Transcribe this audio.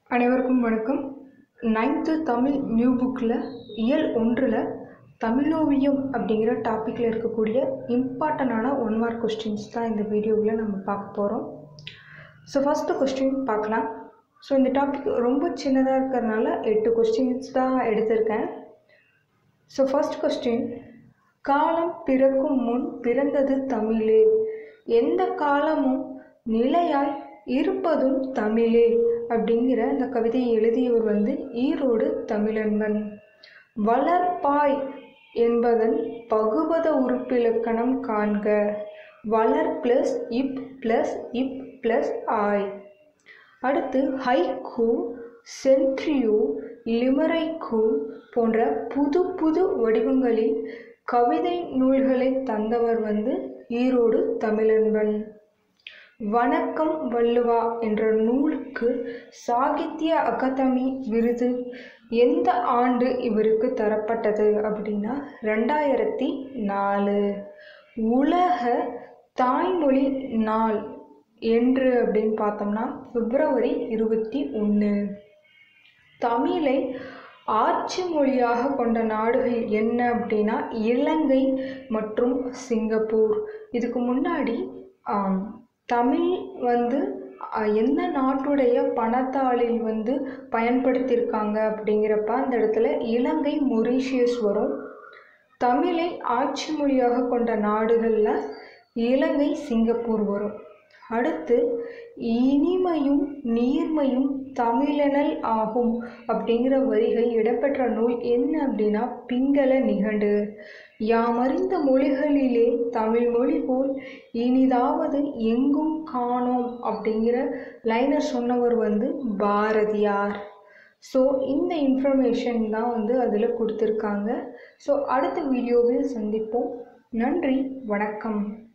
அனைவருக்கும் வணக்கம் ninth Tamil new புக்கில் இயல் ஒன்றில் தமிழோவியம் அப்படிங்கிற டாப்பிக்கில் இருக்கக்கூடிய இம்பார்ட்டண்டான ஒன் மார்க் கொஸ்டின்ஸ் தான் இந்த வீடியோவில் நம்ம பார்க்க போகிறோம் ஸோ ஃபஸ்ட்டு கொஸ்டின் பார்க்கலாம் ஸோ இந்த டாபிக் ரொம்ப சின்னதாக இருக்கிறதுனால எட்டு கொஸ்டின்ஸ் தான் எடுத்திருக்கேன் ஸோ ஃபர்ஸ்ட் கொஸ்டின் காலம் பிறக்கும் முன் பிறந்தது தமிழே எந்த காலமும் நிலையாய் இருப்பதும் தமிழே அப்படிங்கிற அந்த கவிதையை எழுதியவர் வந்து ஈரோடு தமிழன்பன் வளர்ப்பாய் என்பதன் பகுபத உறுப்பிலக்கணம் காண்க வளர் ப்ளஸ் இப் ப்ளஸ் இப் ப்ளஸ் ஆய் அடுத்து ஹைக்கூ சென்ட்ரியோ லிமரைக்கூ போன்ற புது புது வடிவங்களில் கவிதை நூல்களை தந்தவர் வந்து ஈரோடு தமிழன்பன் வணக்கம் வள்ளுவா என்ற நூலுக்கு சாகித்ய அகாதமி விருது எந்த ஆண்டு இவருக்கு தரப்பட்டது அப்படின்னா ரெண்டாயிரத்தி நாலு உலக தாய்மொழி நாள் என்று அப்படின்னு பார்த்தோம்னா பிப்ரவரி இருபத்தி ஒன்று தமிழை ஆட்சி மொழியாக கொண்ட நாடுகள் என்ன அப்படின்னா இலங்கை மற்றும் சிங்கப்பூர் இதுக்கு முன்னாடி ஆம், தமிழ் வந்து அஹ், எந்த நாட்டுடைய பணத்தாளில் வந்து பயன்படுத்தியிருக்காங்க அப்படிங்கிறப்ப அந்த இடத்துல இலங்கை மொரீஷியஸ் வரும் தமிழை ஆட்சி மொழியாக கொண்ட நாடுகளில் இலங்கை சிங்கப்பூர் வரும் அடுத்து இனிமையும் நீர்மையும் தமிழனல் ஆகும் அப்படிங்கிற வரிகள் இடம்பெற்ற நூல் என்ன அப்படின்னா பிங்கள நிகண்டு யாமறிந்த மொழிகளிலே தமிழ் மொழி போல் இனிதாவது எங்கும் காணோம் அப்படிங்கிற லைனை சொன்னவர் வந்து பாரதியார் ஸோ இந்த இன்ஃபர்மேஷன் தான் வந்து அதில் கொடுத்துருக்காங்க ஸோ அடுத்த வீடியோவில் சந்திப்போம் நன்றி வணக்கம்